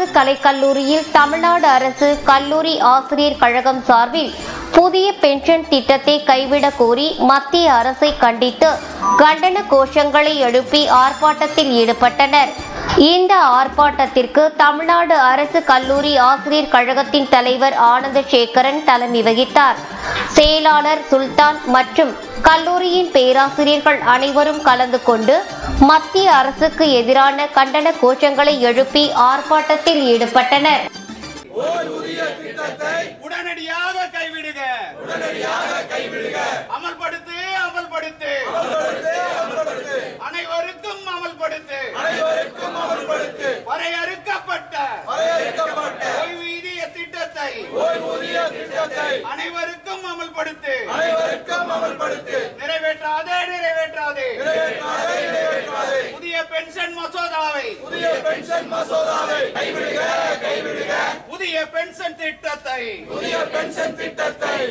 அரசு கலைக்கல்லூரியில் தமிழ்நாடு அரசு கல்லூரி ஆசிரியர் கழகம் சார்பில் புதிய பென்ஷன் திட்டத்தை கைவிடக் கோரி மத்திய அரசை கண்டித்து கண்டன கோஷங்களை எழுப்பி ஆர்ப்பாட்டத்தில் ஈடுபட்டனர் இந்த ஆர்ப்பாட்டத்திற்கு தமிழ்நாடு அரசு கல்லூரி ஆசிரியர் கழகத்தின் தலைவர் ஆனந்த சேகரன் தலைமை வகித்தார் செயலாளர் சுல்தான் மற்றும் கல்லூரியின் பேராசிரியர்கள் அனைவரும் கலந்து கொண்டு மத்திய அரசுக்கு எதிரான கண்டன கோஷங்களை எழுப்பி ஆர்ப்பாட்டத்தில் ஈடுபட்டனர் உடனடியாக கைவிடுக உடனடியாக கைவிடுக அமல்படுத்து அமல்படுத்து அனைவருக்கும் அமல்படுத்து அனைவருக்கும் அமல்படுத்து வரையறுக்கப்பட்ட வரையறுக்கப்பட்ட ஓய்வூதிய திட்டத்தை ஓய்வூதிய திட்டத்தை அனைவருக்கும் அமல்படுத்து அனைவருக்கும் அமல்படுத்து நிறைவேற்றாதே நிறைவேற்றாதே நிறைவேற்றாதே நிறைவேற்றாதே புதிய பென்ஷன் மசோதாவை புதிய பென்ஷன் மசோதாவை கைவிடுக கைவிடுக புதிய பென்ஷன் திட்டத்தை புதிய பென்ஷன் திட்டத்தை